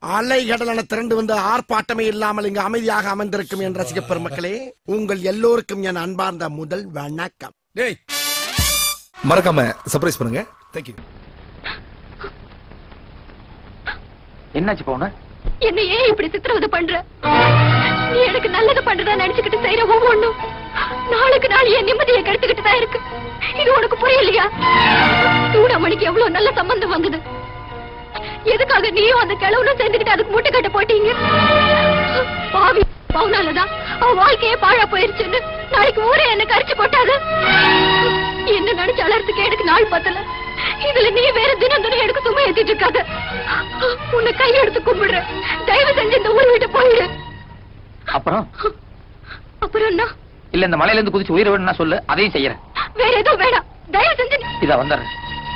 அலைகடலான திரண்டு வந்து ஆர்ப்பாட்டமே இல்லாமல் இங்கு அமைதியாக அமர்ந்திருக்கும் என் ரசிக பெருமக்களே உங்கள் எல்லோருக்கும் என் அன்பார்ந்த முதல் வணக்கம் டேய் மறக்காம சர்ப்ரைஸ் பண்ணுங்க தேங்க்யூ என்னாச்சு பவுன என்ன ஏன் இப்படி சித்திரவதை பண்ற நீ எனக்கு நல்லது பண்றதா நினைச்சுக்கிட்டு செய்யற ஒவ்வொன்றும் நாளுக்கு நாள் என் நிம்மதியை கெடுத்துக்கிட்டு தான் இருக்கு இது உனக்கு புரியலையா சூடாமணிக்கு எவ்வளவு நல்ல சம்பந்தம் வந்தது எதுக்காக நீயும் அந்த கிழவனும் சேர்ந்துக்கிட்டு அதுக்கு மூட்டை கட்ட போட்டீங்க பாவி பவுனாலதான் அவன் வாழ்க்கையே பாழா போயிருச்சுன்னு நாளைக்கு ஊரே என்ன கரிச்சு போட்டாது என்ன நினைச்சு அலறதுக்கு எனக்கு நாள் பத்தல இதுல நீ வேற தினம் தினம் எனக்கு சும்மா ஏத்திட்டு இருக்காத உன்னை கையெடுத்து கும்பிடுறேன் தயவு செஞ்சு இந்த ஊரை விட்டு போயிடு அப்புறம் அப்புறம் என்ன இல்ல இந்த மலையில இருந்து குதிச்சு உயிரை விடணும் சொல்லு அதையும் செய்யறேன் வேற எதுவும் வேணாம் தயவு செஞ்சு நீ- இதா வந்துடுறேன்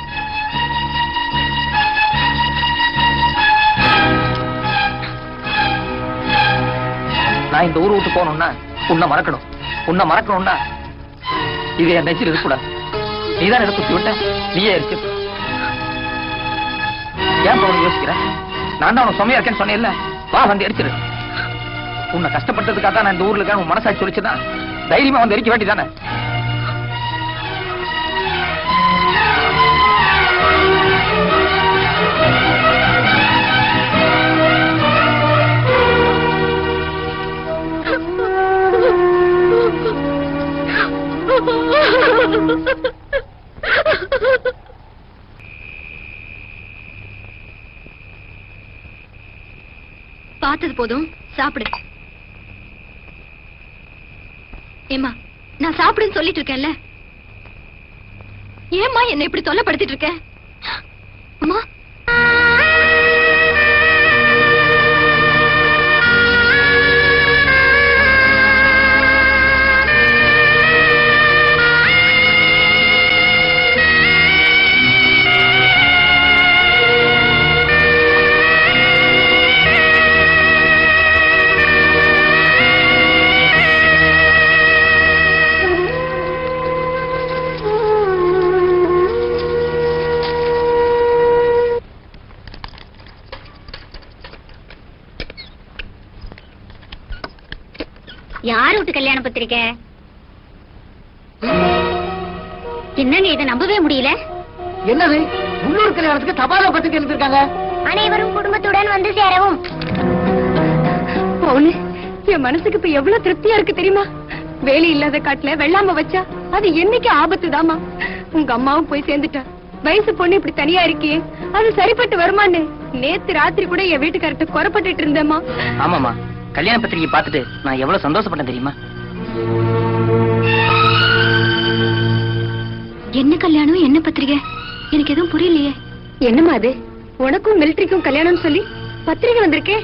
நான் இந்த ஊர் விட்டு போகணும்னா உன்னை மறக்கணும் உன்னை மறக்கணும்னா இது என் நெஞ்சில் இருக்கக்கூடாது நீதான் இதை குத்தி விட்ட நீயே இருக்கு ஏன் போகணும் யோசிக்கிற நான் தான் உனக்கு சுமையா இருக்கேன்னு சொன்னேன்ல வா வந்து எரிச்சிரு உன்னை கஷ்டப்பட்டதுக்காக தான் நான் இந்த ஊர்ல இருக்கேன் உன் மனசாட்சி சொல்லிச்சுன்னா தைரியமா வந்து எரிக்க வேண்டியதானே பார்த்தது போதும் சாப்பிடு ஏமா நான் சாப்பிடுன்னு சொல்லிட்டு இருக்கேன்ல ஏம்மா என்ன இப்படி தொல்லப்படுத்திட்டு இருக்க அம்மா யார் வீட்டு கல்யாண பத்திரிக்கை என்னங்க இதை நம்பவே முடியல என்னது உள்ளூர் கல்யாணத்துக்கு தபால பத்திரிக்கை எழுதிருக்காங்க அனைவரும் குடும்பத்துடன் வந்து சேரவும் பவுனு என் மனசுக்கு இப்ப எவ்வளவு திருப்தியா இருக்கு தெரியுமா வேலி இல்லாத காட்டுல வெள்ளாம வச்சா அது என்னைக்கு ஆபத்து உங்க அம்மாவும் போய் சேர்ந்துட்டா வயசு பொண்ணு இப்படி தனியா இருக்கியே அது சரிப்பட்டு வருமான்னு நேத்து ராத்திரி கூட என் வீட்டுக்காரர்ட்ட குறப்பட்டுட்டு இருந்தேம்மா ஆமாமா கல்யாண பத்திரிக்கை பார்த்துட்டு நான் எவ்வளவு சந்தோஷப்பட்டேன் தெரியுமா என்ன கல்யாணம் என்ன பத்திரிகை எனக்கு எதுவும் புரியலையே என்னம்மா அது உனக்கும் மிலிட்டரிக்கும் கல்யாணம் சொல்லி பத்திரிகை வந்திருக்கே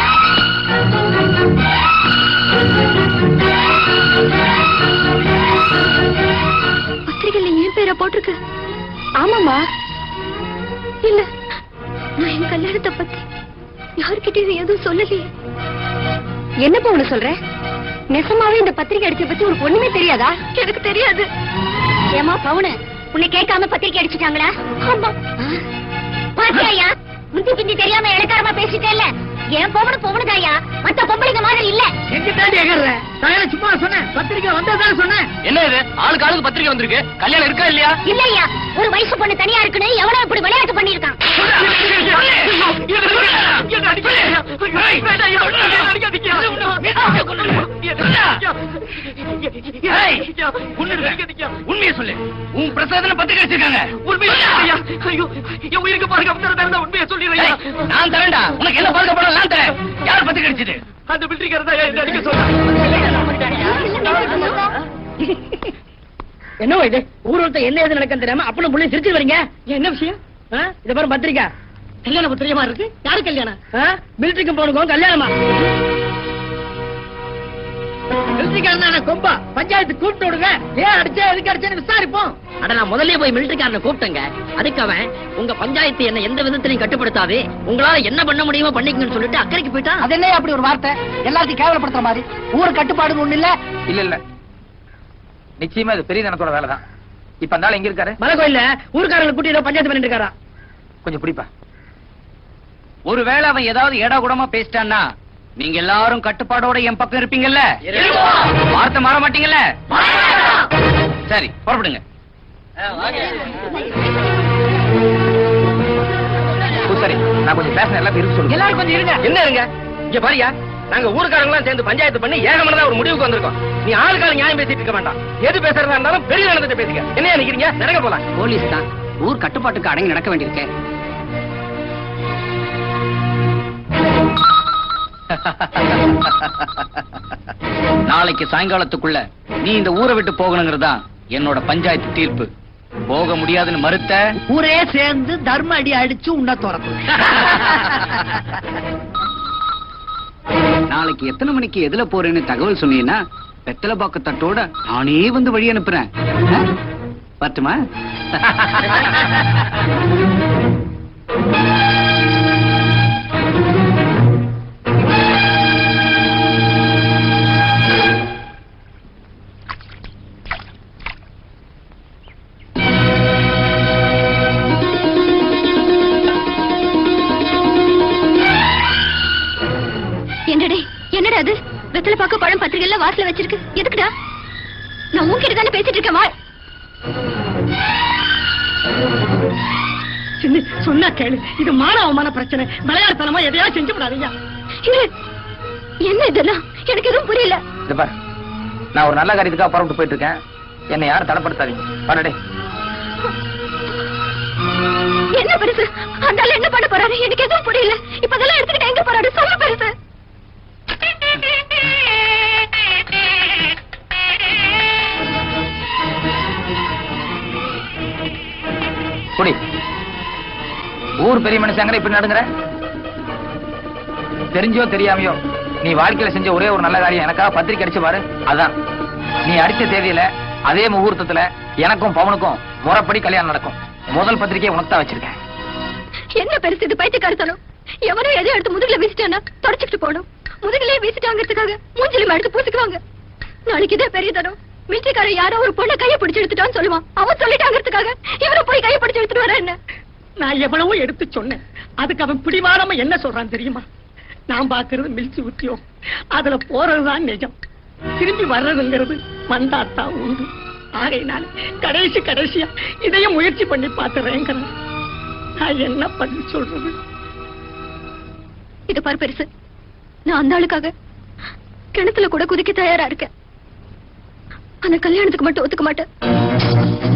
பத்திரிகையில ஏன் பேரை போட்டிருக்கு ஆமாமா இல்ல நான் என் கல்யாணத்தை பத்தி யாருக்கிட்டயும் எதுவும் சொல்லலையே என்னப்பா உன சொல்ற நெசமாவே இந்த பத்திரிகை அடிச்ச பத்தி உனக்கு ஒண்ணுமே தெரியாதா எனக்கு தெரியாது ஏமா பவுனு உன்னை கேட்காம பத்திரிக்கை அடிச்சுட்டாங்களா ஆமா பாத்தியாயா முந்தி பிந்தி தெரியாம இலக்காரமா பேசிட்டேல்ல என் பொம்பளை பொம்பளைதாயா மத்த பொம்பளைங்க மாதிரி இல்ல சும்மா சொன்னேன் பத்திரிக்கை வந்ததான் சொன்னேன் என்ன இது ஆளுக்கு ஆளுக்கு பத்திரிக்கை வந்திருக்கு கல்யாணம் இருக்கா இல்லையா இல்லையா ஒரு வயசு பொண்ணு தனியா இருக்குன்னு எவனோ இப்படி விளையாட்டு பண்ணிருக்கான் உண்மையை சொல்லு உன் பிரசாதன பத்திரிக்கை வச்சிருக்காங்க நான் தரேன்டா உனக்கு என்ன பாதுகாப்பு நான் தரேன் யார் பத்திரிக்கை அடிச்சது அந்த என்னவோ இது ஊர்வலத்தை என்ன எது நடக்கும் தெரியாம அப்பனும் புள்ளி சிரிச்சு வரீங்க என்ன விஷயம் ஆ? இத பாரு பத்திரிக்கை கல்யாண பத்திரிகைமா இருக்கு யாரு கல்யாணம் மிலிட்டரிக்கு போனுக்கும் கல்யாணமா மிலிட்டரிக்காரன கொம்பா பஞ்சாயத்து கூப்பிட்டு விடுங்க ஏன் அடிச்சா எதுக்கு அடிச்சேன்னு விசாரிப்போம் அட நான் முதல்லயே போய் மிலிட்டரிக்காரனை கூப்பிட்டேங்க அதுக்கு அவன் உங்க பஞ்சாயத்து என்ன எந்த விதத்திலையும் கட்டுப்படுத்தாது உங்களால என்ன பண்ண முடியுமோ பண்ணிக்கங்கன்னு சொல்லிட்டு அக்கறைக்கு போயிட்டான் அது என்ன அப்படி ஒரு வார்த்தை எல்லாத்தையும் கேவலப்படுத்துற மாதிரி ஊரு கட்டுப்பாடுன்னு ஒண்ணு இல்ல இல்ல இல்ல நிச்சயமா இது பெரிய தனத்தோட வேலை தான் இப்ப அந்த ஆள் எங்க இருக்காரு மலை கோயில்ல ஊருக்காரங்களை கூட்டி ஏதோ பஞ்சாயத்து பண்ணிட்டு இருக்காரா கொஞ்சம் பிடிப்பா ஒருவேளை அவன் ஏதாவது ஏடா கூடமா பேசிட்டான்னா நீங்க எல்லாரும் கட்டுப்பாடோட என் பக்கம் இருப்பீங்கல்ல வார்த்தை மாற மாட்டீங்கல்ல சரி புறப்படுங்க சரி நான் கொஞ்சம் பேசின எல்லாம் இருக்கு சொல்லுங்க எல்லாரும் கொஞ்சம் இருங்க என்ன இருங்க இங்க பாரியா நாங்க ஊருக்காரங்க சேர்ந்து பஞ்சாயத்து பண்ணி ஏகமனதா ஒரு முடிவுக்கு வந்திருக்கோம் நீ ஆளுக்கால நியாயம் பேசிட்டு இருக்க வேண்டாம் எது பேசுறதா இருந்தாலும் பெரிய நடந்துட்டு பேசுங்க என்ன நினைக்கிறீங்க நடக்க போலாம் போலீஸ் தான் ஊர் கட்டுப்பாட்டுக்கு அடங்கி நடக்க வேண்டியிருக்கு நாளைக்கு சாயங்காலத்துக்குள்ள நீ இந்த ஊரை விட்டு போகணுங்கிறது தான் என்னோட பஞ்சாயத்து தீர்ப்பு போக முடியாதுன்னு மறுத்த ஊரே சேர்ந்து தர்ம அடி அடிச்சு உன்ன துறக்கும் நாளைக்கு எத்தனை மணிக்கு எதுல போறேன்னு தகவல் சொன்னீங்கன்னா வெத்தலை பாக்க தட்டோட நானே வந்து வழி அனுப்புறேன் ஆ? வரட்டுமா என்னடே என்னடா அது வெத்தலை பாக்க பழம் பத்திரிகை எல்லாம் வாசல வச்சிருக்கு எதுக்குடா நான் உன்கிட்ட தானே பேசிட்டு இருக்கேன் வா சின்ன சொன்னா கேளு இது மான அவமான பிரச்சனை விளையாட்டுத்தனமா எதையாவது செஞ்சு விடாதீங்க இரு. என்ன இதெல்லாம் எனக்கு எதுவும் புரியல இது பாரு நான் ஒரு நல்ல காரியத்துக்காக புறப்பட்டு போயிட்டு இருக்கேன் என்னை யாரும் தடப்படுத்தாதீங்க வரடே என்ன பெருசு அந்த ஆளு என்ன பண்ண போறாரு எனக்கு எதுவும் புரியல இப்ப அதெல்லாம் எடுத்துக்கிட்டு எங்க போறாரு சொல்லு பெருசு குடி ஊர் பெரிய மனுஷங்கிற இப்படி நடுங்குற தெரிஞ்சோ தெரியாமையோ நீ வாழ்க்கையில செஞ்ச ஒரே ஒரு நல்ல காரியம் எனக்காக பத்திரிக்கை அடிச்சு பாரு அதான் நீ அடிச்ச தேதியில அதே முகூர்த்தத்துல எனக்கும் பவனுக்கும் முறைப்படி கல்யாணம் நடக்கும் முதல் பத்திரிக்கையை உனக்கு தான் வச்சிருக்கேன் என்ன பெருசு இது பைத்தியக்காரத்தனம் எவனோ எதையும் எடுத்து முதுகுல வீசிட்டானா தொடச்சுக்கிட்டு போகணும் முதுகுலயே வீசிட்டாங்கிறதுக்காக மூஞ்சிலிமா எடுத்து பூசிக்குவாங்க நாளைக்கு இதே பெரிய தரம் மிலிட்டரிக்காரன் யாரோ ஒரு பொண்ணை கையை பிடிச்சு எடுத்துட்டான்னு சொல்லுவான் அவன் சொல்லிட்டாங்கிறதுக்காக இவரை போய் கையை பிடிச்சு எடுத்துட்டு வர என்ன நான் எவ்வளவோ எடுத்து சொன்னேன் அதுக்கு அவன் பிடிவாராம என்ன சொல்றான் தெரியுமா நான் பாக்குறது மில்சி உத்தியோகம் அதுல போறதுதான் நிஜம் திரும்பி வர்றதுங்கிறது வந்தாத்தான் உண்டு ஆகையினால கடைசி கடைசியா இதையும் முயற்சி பண்ணி பார்த்துறேங்கிறேன் நான் என்ன பண்ணி சொல்றது இது பாரு பெருசு நான் அந்த ஆளுக்காக கிணத்துல கூட குதிக்க தயாரா இருக்கேன் ஆனா கல்யாணத்துக்கு மட்டும் ஒத்துக்க மாட்டேன்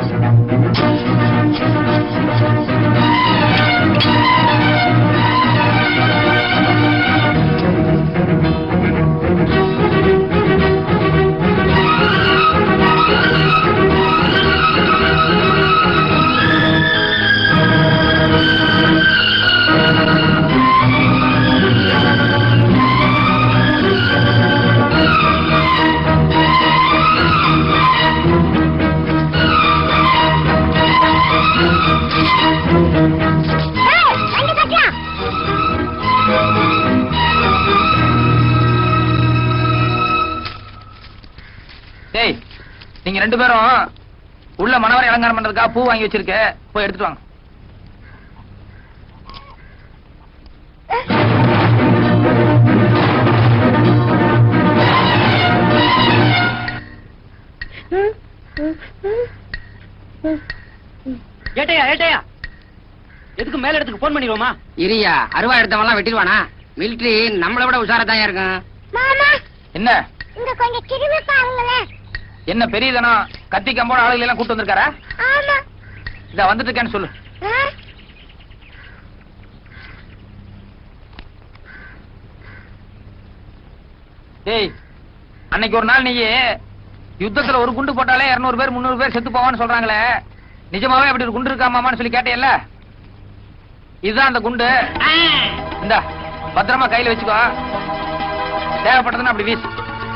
டேய் நீங்க ரெண்டு பேரும் உள்ள மணவரை அலங்காரம் பண்றதுக்காக பூ வாங்கி வச்சிருக்க போய் எடுத்துட்டு வாங்க ஏட்டையா ஏட்டையா எதுக்கு மேல இடத்துக்கு போன் பண்ணிடுவோமா இரியா அருவா எடுத்தவன்லாம் வெட்டிடுவானா மிலிட்டரி நம்மளை விட உஷாரா இருக்கும் மாமா என்ன இங்க கொஞ்சம் திரும்பி பாருங்களேன் என்ன பெரியதனா கத்தி கம்போட ஆளுகளை எல்லாம் கூட்டு வந்திருக்காரா ஆமா இத வந்துட்டு இருக்கேன்னு சொல்லு ஆ? டேய் அன்னைக்கு ஒரு நாள் நீ யுத்தத்துல ஒரு குண்டு போட்டாலே 200 பேர் முந்நூறு பேர் செத்து போவான்னு சொல்றாங்களே நிஜமாவே அப்படி ஒரு குண்டு இருக்காமான்னு சொல்லி கேட்டேல்ல இதுதான் அந்த குண்டு இந்த பத்திரமா கையில வச்சுக்கோ தேவைப்பட்டதுன்னா அப்படி வீசு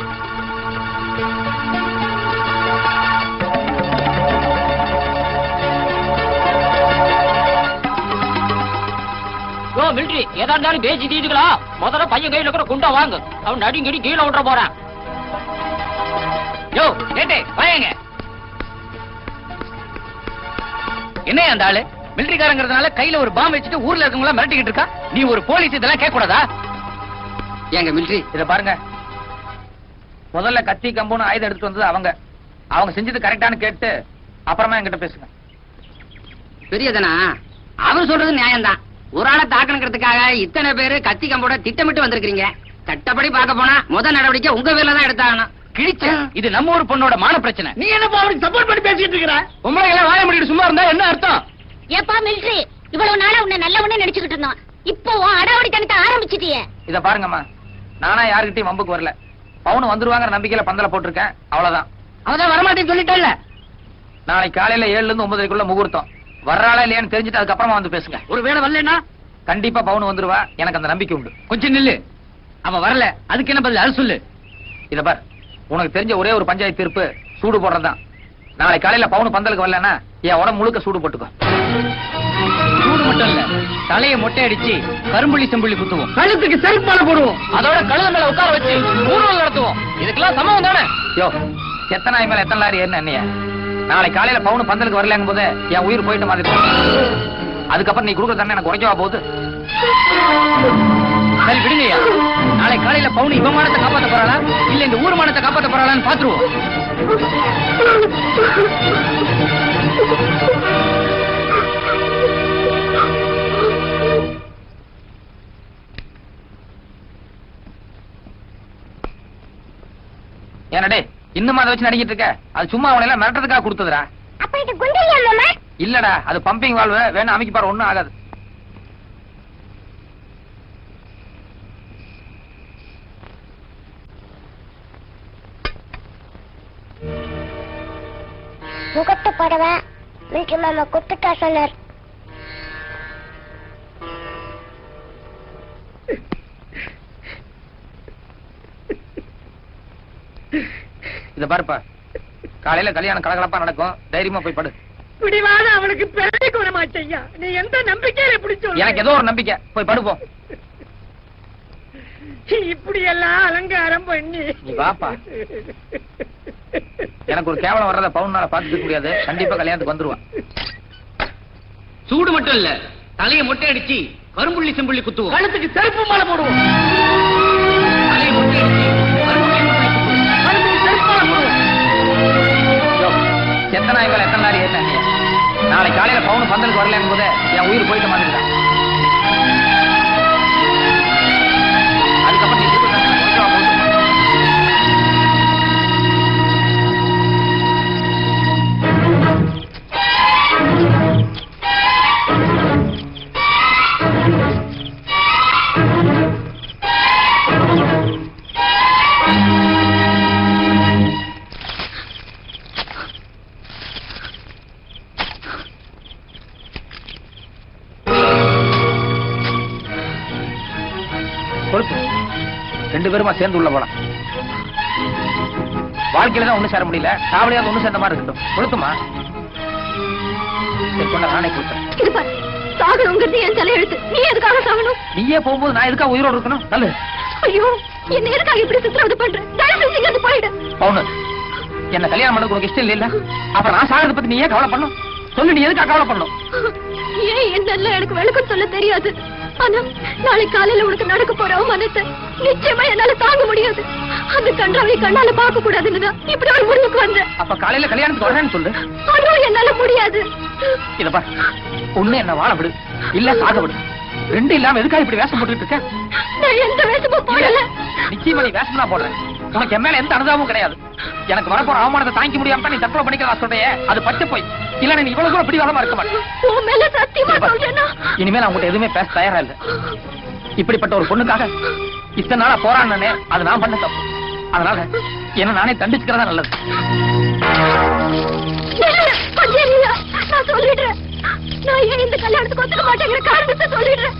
யோ மிலிட்டரி எதா இருந்தாலும் பேசி தீதுக்கலாம் முதல்ல பையன் கையில இருக்கிற குண்டா வாங்க அவன் நடிங்கடி கீழே விட்டுற போறான் யோ கேட்டே வாயங்க என்ன அந்த ஆளு மிலிட்டரிக்காரங்கிறதுனால கையில ஒரு பாம்பு வச்சுட்டு ஊர்ல இருக்கவங்கள மிரட்டிக்கிட்டு இருக்கா நீ ஒரு போலீஸ் இதெல்லாம் கேட்க கூடாதா எங்க மிலிட்டரி இத பாருங்க முதல்ல கத்தி கம்புன்னு ஆயுதம் எடுத்துட்டு வந்தது அவங்க அவங்க செஞ்சது கரெக்டானு கேட்டு அப்புறமா என்கிட்ட பேசுங்க பெரியதனா அவர் சொல்றது நியாயம்தான் ஒரு ஆளை தாக்கணுங்கிறதுக்காக இத்தனை பேரு கத்தி கம்போட திட்டமிட்டு வந்திருக்கீங்க சட்டப்படி பார்க்க போனா முதல் நடவடிக்கை உங்க பேர்ல தான் எடுத்தாகணும் கிழிச்ச இது நம்ம ஊர் பொண்ணோட மான பிரச்சனை நீ என்னப்பா அவனுக்கு சப்போர்ட் பண்ணி பேசிட்டு இருக்கிற உங்களை எல்லாம் வாய முடிட்டு சும்மா இருந்தா என்ன அர்த்தம் ஏப்பா மிலிட்ரி இவ்வளவு நாளா உன்னை நல்லவனே நினைச்சுக்கிட்டு இருந்தோம் இப்போ உன் அடாவடி தனத்தை ஆரம்பிச்சிட்டியே இத பாருங்கம்மா நானா யாருகிட்டயும் வம்புக்கு வரல பவுன் வந்துருவாங்கிற நம்பிக்கையில பந்தல போட்டிருக்கேன் அவ்வளவுதான் அவதான் வரமாட்டேன்னு சொல்லிட்டேன்ல நாளைக்கு காலையில ஏழுல இருந்து ஒன்பதுக்குள்ள முகூர்த்தம் வர்றாளா இல்லையான்னு தெரிஞ்சுட்டு அதுக்கப்புறமா வந்து பேசுங்க ஒரு வேளை வரலன்னா கண்டிப்பா பவுன் வந்துருவா எனக்கு அந்த நம்பிக்கை உண்டு கொஞ்சம் நில்லு அவன் வரல அதுக்கு என்ன பதில் அது சொல்லு இத பார் உனக்கு தெரிஞ்ச ஒரே ஒரு பஞ்சாயத்து தீர்ப்பு சூடு போடுறதுதான் நாளை காலையில பவுன் பந்தலுக்கு வரலன்னா என் உடம்பு முழுக்க சூடு போட்டுக்கோ சூடு மட்டும் இல்ல தலையை மொட்டை அடிச்சு கரும்புள்ளி செம்புள்ளி குத்துவோம் கழுத்துக்கு செருப்பு மேல போடுவோம் அதோட கழுத மேல உட்கார வச்சு ஊர்வலம் நடத்துவோம் இதுக்கெல்லாம் சமம் தானே யோ எத்தனை நாய் மேல எத்தனை லாரி ஏறின என்னைய நாளை காலையில பவுன் பந்தலுக்கு வரலங்கும் போது என் உயிர் போயிட்ட மாதிரி இருக்கும். அதுக்கப்புறம் நீ கொடுக்குற தண்ணி எனக்கு குறைக்கவா போகுது சரி விடுங்கய்யா நாளை காலையில பவுன் இவன் மானத்தை காப்பாத்த போறாளா இல்ல இந்த ஊர் மானத்தை காப்பாத்த போறாளான்னு பாத்துருவோம் ஏனடே இன்னும் அதை வச்சு நடிக்கிட்டு இருக்க அது சும்மா அவனை எல்லாம் மிரட்டுறதுக்காக கொடுத்ததுடா அப்ப இது குண்டியா மாமா இல்லடா அது பம்பிங் வால்வு வேணா அமைக்கி பாரு ஒண்ணும் ஆகாது முகத்து படவை மிலிட்ரி மாமா குத்துட்டா சொன்னார் இத பாருப்பா காலையில கல்யாணம் கலகலப்பா நடக்கும் தைரியமா போய் படு பிடிவாத அவனுக்கு பிழைக்கு வர மாட்டேயா நீ எந்த நம்பிக்கையில இப்படி சொல்ற எனக்கு ஏதோ ஒரு நம்பிக்கை போய் படுப்போம் இப்படி எல்லாம் அலங்காரம் பண்ணி நீ வாப்பா. எனக்கு ஒரு கேவலம் வர்றத பவுனால பாத்துக்க முடியாது கண்டிப்பா கல்யாணத்துக்கு வந்துருவான் சூடு மட்டும் இல்ல தலையை மொட்டை அடிச்சு கரும்புள்ளி செம்புள்ளி குத்துவோம் கழுத்துக்கு செருப்பு மேல போடுவோம் தலையை மொட்டை அடிச்சு கரும்புள்ளி செம்புள்ளி குத்துவோம் கழுத்துக்கு செருப்பு மேல போடுவோம் யோ, எத்தனை நாய் மேல எத்தனை லாரி ஏறின நீ நாளை காலையில பவுன் பந்தலுக்கு வரலங்கும் போது என் உயிர் போயிட்ட மாதிரி தான் அதுக்கப்புறம் நீ கொடுக்குற தண்டனை குறைக்கவா போகுது? கொழுப்பு ரெண்டு பேருமா சேர்ந்து உள்ள போலாம் வாழ்க்கையில தான் ஒண்ணு சேர முடியல காவலியாவது ஒண்ணு சேர்ந்த மாதிரி இருக்கட்டும் கொளுத்துமா சரி கொண்டா நானே கொடுத்தேன் இது பாரு சாகணுங்கிறது என் தலையெழுத்து நீ எதுக்காக சாகணும் நீயே போகும்போது நான் எதுக்காக உயிரோடு இருக்கணும் நல்லு ஐயோ என்ன எதுக்காக இப்படி சித்திரவதை பண்ற தயவு செஞ்சு இங்க இருந்து போயிடு பவுனு என்ன கல்யாணம் பண்ண உனக்கு இஷ்டம் இல்ல அப்புறம் நான் சாகிறத பத்தி நீ ஏன் கவலை பண்ணும் சொல்லு நீ எதுக்காக கவலை பண்ணும் ஏன் என்னெல்லாம் எனக்கு விளக்கம் சொல்ல தெரியாது ஆனா நாளை காலையில உனக்கு நடக்க போற அவமானத்தை நிச்சயமா என்னால தாங்க முடியாது அந்த கன்றாவை கண்ணால பார்க்க கூடாதுன்னுதான் இப்படி ஒரு முடிவுக்கு வந்தேன் அப்ப காலையில கல்யாணத்துக்கு வரேன்னு சொல்லு அதுவும் என்னால முடியாது இத பாரு ஒண்ணு என்ன வாழ விடு இல்ல சாக விடு ரெண்டு இல்லாம எதுக்காக இப்படி வேஷம் போட்டுட்டு இருக்க நான் எந்த வேஷமும் போடல நிச்சயமா நீ வேஷம் தான் போடுற உனக்கு என் மேல எந்த அனுதாபமும் கிடையாது எனக்கு வரப்போற அவமானத்தை தாங்கிக்க முடியாம தான் நீ தற்கொலை பண்ணிக்கிறதா சொல்றியே அது பச்சை போய் இல்ல நீ இவ்வளவு கூட பிடிவாதமா இருக்க மாட்டேன் உன் மேல சத்தியமா சொல்றேன்னா இனிமே நான் உங்ககிட்ட எதுவுமே பேச தயாரா இல்ல இப்படிப்பட்ட ஒரு பொண்ணுக்காக இத்தனை நாளா போராடினே அது நான் பண்ண தப்பு அதனால என்ன நானே தண்டிச்சுக்கிறதா நல்லது இல்ல, பஞ்சேரியா, நான் சொல்லிடுறேன் நான் ஏன் இந்த கல்யாணத்துக்கு ஒத்துக்க மாட்டேங்கிற காரணத்தை சொல்லிடுறேன்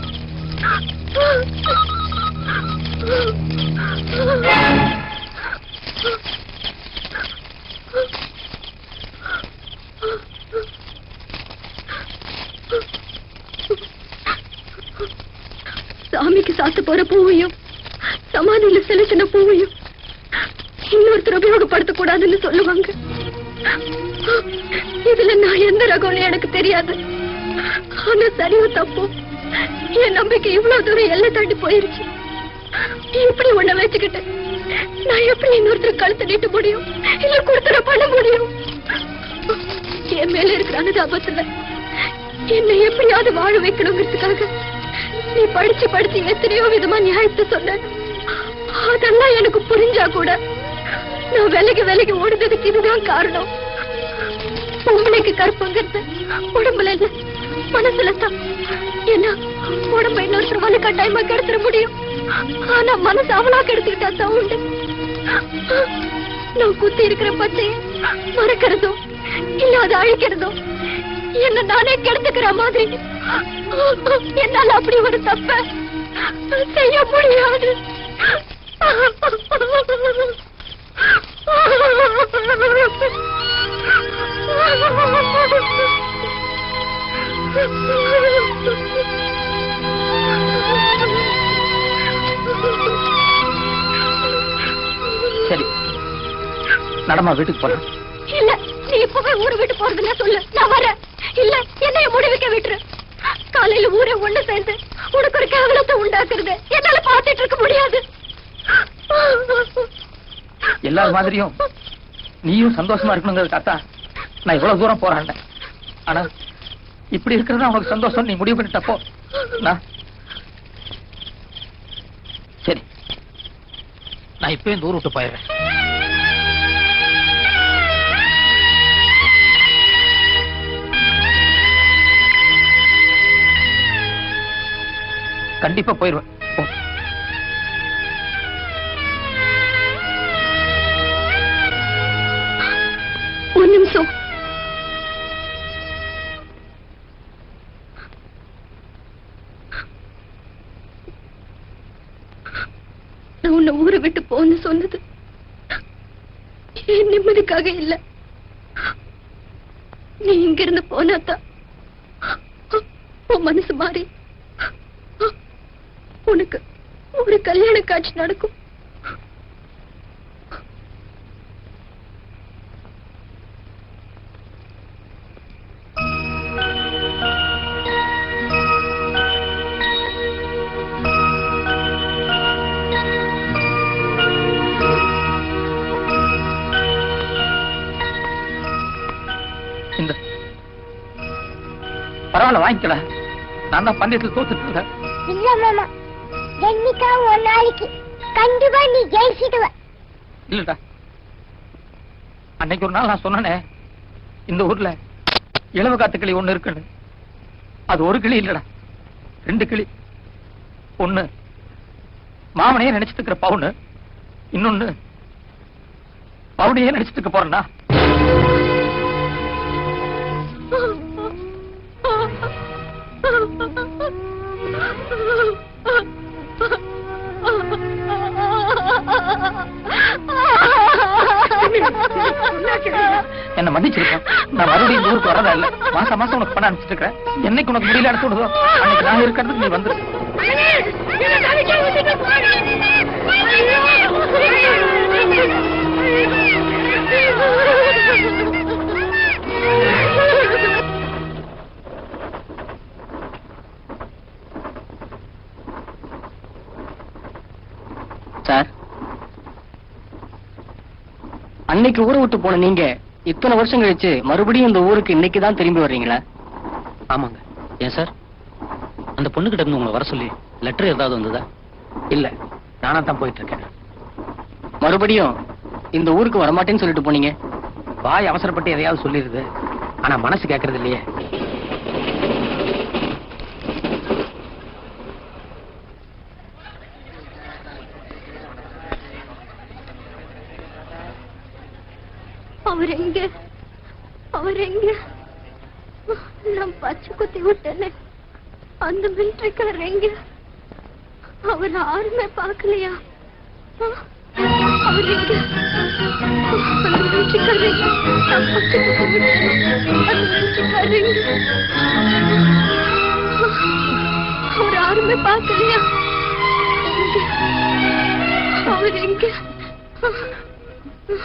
சாமிக்கு சாத்த போற பூவையும் சமாதியில செலுத்தின பூவையும் இன்னொருத்தர் உபயோகப்படுத்த கூடாதுன்னு சொல்லுவாங்க இதுல நான் எந்த ரகம்னு எனக்கு தெரியாது ஆனா சரியோ தப்போ என் நம்பிக்கை இவ்வளவு தூரம் எல்லை தாண்டி போயிருச்சு இப்படி உன்னை வச்சுக்கிட்டு நான் எப்படி இன்னொருத்தர் கழுத்து நீட்ட முடியும் இல்ல கொடுத்துட பண்ண முடியும் என் மேல இருக்கிற அனுதாபத்துல என்னை எப்படியாவது வாழ வைக்கணுங்கிறதுக்காக நீ படிச்சு படிச்சு எத்தனையோ விதமா நியாயத்தை சொன்ன அதெல்லாம் எனக்கு புரிஞ்சா கூட நான் விலைக்கு விலைக்கு ஓடுனதுக்கு இதுதான் காரணம் பொம்பளைக்கு கற்பங்கிறது உடம்புல இல்ல மனசுல தான் ஏன்னா உடம்ப இன்னொருத்தர் வலு கட்டாயமா கெடுத்துட முடியும் ஆனா மனசு அவளா கெடுத்துக்கிட்டா தான் உண்டு நான் குத்தி இருக்கிற பச்சைய மறக்கிறதோ இல்ல அதை அழிக்கிறதோ என்ன நானே கெடுத்துக்கிற மாதிரி என்னால அப்படி ஒரு தப்ப செய்ய முடியாது சரி நடமா வீட்டுக்கு போலாம் இல்ல நீ இப்பவே ஊரை விட்டு போறதுல சொல்லு நான் வரேன் இல்ல என்னைய முடிவுக்க விட்டுரு காலையில ஊரே ஒண்ணு சேர்ந்து உனக்கு ஒரு கேவலத்தை உண்டாக்குறது என்னால பாத்துட்டு இருக்க முடியாது எல்லார் மாதிரியும் நீயும் சந்தோஷமா இருக்கணுங்கிறதுக்காக நான் இவ்வளவு தூரம் போராண்டேன் ஆனா இப்படி இருக்கிறதா உனக்கு சந்தோஷம் நீ முடிவு பண்ணிட்டப்போ நான் சரி நான் இப்பயும் இந்த ஊர் விட்டு போயிடுறேன் கண்டிப்பா போயிருவேன் போ. ஒரு நிமிஷம் நான் உன்னை ஊரை விட்டு போன்னு சொன்னது என் நிம்மதிக்காக இல்ல நீ இங்க இருந்து போனாதான் உன் மனசு மாறி உனக்கு ஒரு கல்யாண காட்சி நடக்கும் இந்த பரவாயில்ல வாங்கிக்கல நான் தான் பந்தயத்தில் தோத்துட்டு இருந்தேன் இல்ல மாமா என்னைக்கா ஒரு நாளைக்கு கண்டிப்பா நீ ஜெயிச்சிடுவ இல்லடா அன்னைக்கு ஒரு நாள் நான் சொன்னனே இந்த ஊர்ல இளவ காத்து கிளி ஒண்ணு இருக்குன்னு அது ஒரு கிளி இல்லடா ரெண்டு கிளி ஒண்ணு மாமனையே நினைச்சிட்டு இருக்கிற பவுனு இன்னொன்னு பவுனையே நினைச்சிட்டு இருக்க போறேன்னா என்ன மன்னிச்சிருக்கேன் நான் மறுபடியும் இந்த ஊருக்கு வரதா இல்ல மாசம் மாசம் உனக்கு பணம் அனுப்பிச்சிட்டு இருக்கிறேன் என்னைக்கு உனக்கு முடியல அனுப்பி விடுதோ அன்னைக்கு நான் இருக்கிறதுக்கு நீ வந்துரு சார் அன்னைக்கு ஊரை விட்டு போன நீங்க இத்தனை வருஷம் கழிச்சு மறுபடியும் இந்த ஊருக்கு இன்னைக்கு தான் திரும்பி வர்றீங்களா ஆமாங்க ஏன் சார் அந்த பொண்ணுகிட்ட இருந்து உங்களை வர சொல்லி லெட்டர் ஏதாவது வந்ததா இல்ல நானா தான் போயிட்டு இருக்கேன் மறுபடியும் இந்த ஊருக்கு வரமாட்டேன்னு சொல்லிட்டு போனீங்க வாய் அவசரப்பட்டு எதையாவது சொல்லிடுது ஆனா மனசு கேட்கறது இல்லையே அவர் எங்க அவர் எங்க நான் பச்சை குத்தி விட்டேனே அந்த மிலிட்டரிக்காரர் எங்க அவர் யாருமே பார்க்கலையா ஆ? அவர் எங்க அந்த மிலிட்டரிக்காரர் எங்க? நான் பச்சை குத்தி விட்டேனே. அந்த மிலிட்டரிக்காரர் எங்க? அவர் யாருமே பார்க்கலையா எங்க? அவர் எங்க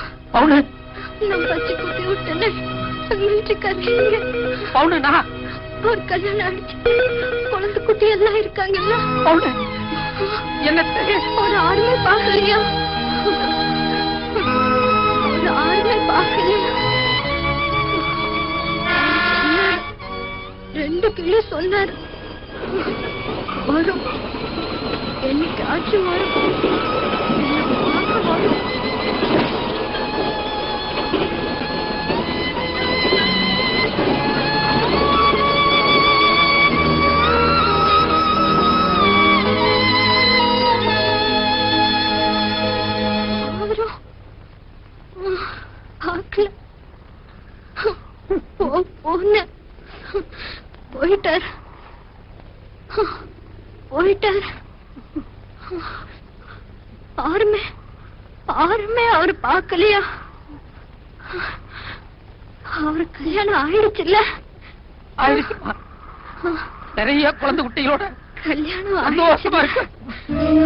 பவுனு நான் பச்சை குத்தி விட்டேனே மிலிட்டரிக்காரர் எங்க பவுனு நான் ஒரு கல்யாணம் ஆயிடுச்சு குழந்தை குட்டி எல்லாம் இருக்காங்கல்ல அவனு என்ன ஒரு ஆளுமே பார்க்கலையா ஒரு ஆளுமே பார்க்கலையா சொன்னாரு. ரெண்டு கிலோ சொன்னாரு வரும் என்னைக்காச்சும் வரும் என்னை பார்க்க வரும் அவரும் பார்க்கல போ- போனேன் போயிட்டார் போயிட்டார் யாருமே யாருமே அவர் பார்க்கலையா அவர் கல்யாணம் ஆயிடுச்சுல்ல ஆயிடுச்சுமா நிறைய குழந்தை குட்டிகளோட கல்யாணம் சந்தோஷமா ஆயிடுச்சு இருக்கு